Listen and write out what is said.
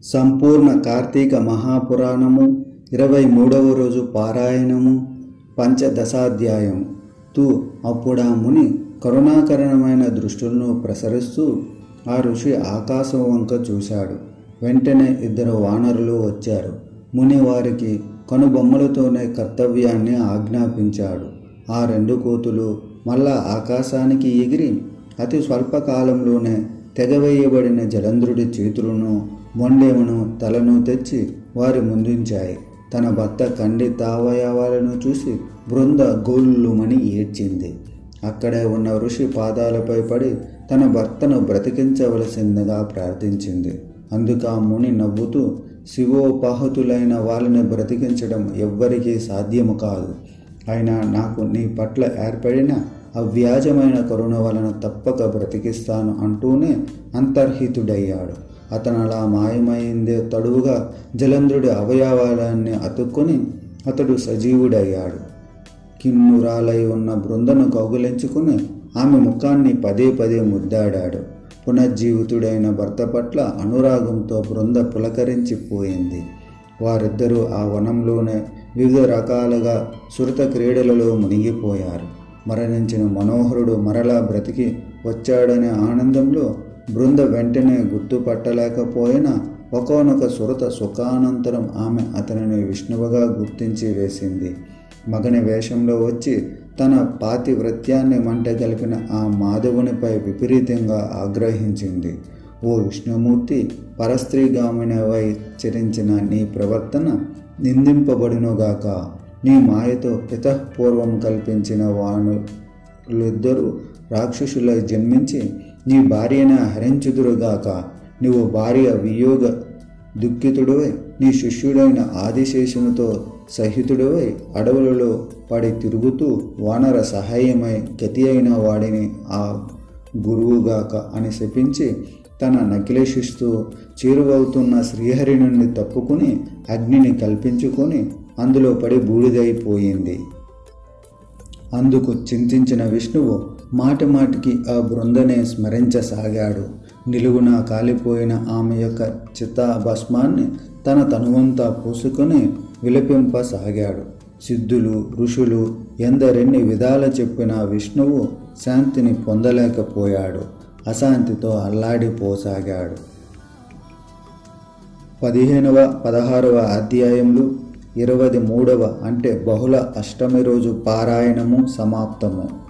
సంపూర్ణ కార్తీక మహాపురాణము ఇరవై మూడవ రోజు పారాయణము పంచదశాధ్యాయము తూ అప్పుడా ముని కరుణాకరణమైన దృష్టులను ప్రసరిస్తూ ఆ ఋషి ఆకాశం వంక చూశాడు వెంటనే ఇద్దరు వానరులు వచ్చారు ముని వారికి కనుబొమ్మలతోనే కర్తవ్యాన్ని ఆజ్ఞాపించాడు ఆ రెండు కోతులు మళ్ళా ఆకాశానికి ఎగిరి అతి స్వల్పకాలంలోనే తెగవేయబడిన జలంధ్రుడి చేతులను మొండెమును తలను తెచ్చి వారి ముందుంచాయి తన భర్త ఖండితావయవాలను చూసి బృంద గోళ్ళుమని ఏడ్చింది అక్కడే ఉన్న ఋషి పాదాలపై పడి తన భర్తను బ్రతికించవలసిందిగా ప్రార్థించింది అందుకు ఆ ముని నవ్వుతూ శివోపాహతులైన వాళ్ళని బ్రతికించడం ఎవ్వరికీ సాధ్యము కాదు అయినా నాకు నీ పట్ల ఏర్పడిన అవ్యాజమైన కరుణ వలన తప్పక బ్రతికిస్తాను అంటూనే అంతర్హితుడయ్యాడు అతను అలా మాయమైందే తడువుగా జలంధ్రుడి అవయవాలన్నీ అతుక్కొని అతడు సజీవుడయ్యాడు కిన్నురాలై ఉన్న బృందను కౌగులించుకుని ఆమె ముఖాన్ని పదే పదే ముద్దాడాడు పునర్జీవితుడైన భర్త పట్ల అనురాగంతో బృంద పులకరించిపోయింది వారిద్దరూ ఆ వనంలోనే వివిధ రకాలుగా సురత క్రీడలలో మునిగిపోయారు మరణించిన మనోహరుడు మరలా బ్రతికి వచ్చాడనే ఆనందంలో బృంద వెంటనే గుర్తుపట్టలేకపోయినా ఒకనొక సురత సుఖానంతరం ఆమె అతనిని విష్ణువుగా గుర్తించి వేసింది మగని వేషంలో వచ్చి తన పాతివృత్యాన్ని మంటగలిపిన ఆ మాధవునిపై విపరీతంగా ఆగ్రహించింది ఓ విష్ణుమూర్తి పరస్త్రీగామినవై చరించిన నీ ప్రవర్తన నిందింపబడునుగాక నీ మాయతో పితఃపూర్వం కల్పించిన వానులిద్దరూ రాక్షసులై జన్మించి నీ భార్యను హరించుదురుగాక నీవు భార్య వియోగ దుఃఖితుడివై నీ శిష్యుడైన ఆదిశేషునితో సహితుడివై అడవులలో పడి తిరుగుతూ వానర సహాయమై గతి అయిన వాడిని ఆ గురువుగాక అని శపించి తన నకిలేషిస్తూ చేరువవుతున్న శ్రీహరి నుండి తప్పుకుని అగ్నిని కల్పించుకొని అందులో పడి బూడిదైపోయింది అందుకు చింతించిన విష్ణువు మాటి మాటికి ఆ బృందనే స్మరించసాగాడు నిలువున కాలిపోయిన ఆమె యొక్క చితాభస్మాన్ని తన తనువంతా పూసుకొని విలపింపసాగాడు సిద్ధులు ఋషులు ఎందరెన్ని విధాల చెప్పిన విష్ణువు శాంతిని పొందలేకపోయాడు అశాంతితో అల్లాడిపోసాగాడు పదిహేనవ పదహారవ అధ్యాయంలో ఇరవై మూడవ అంటే బహుళ అష్టమి రోజు పారాయణము సమాప్తము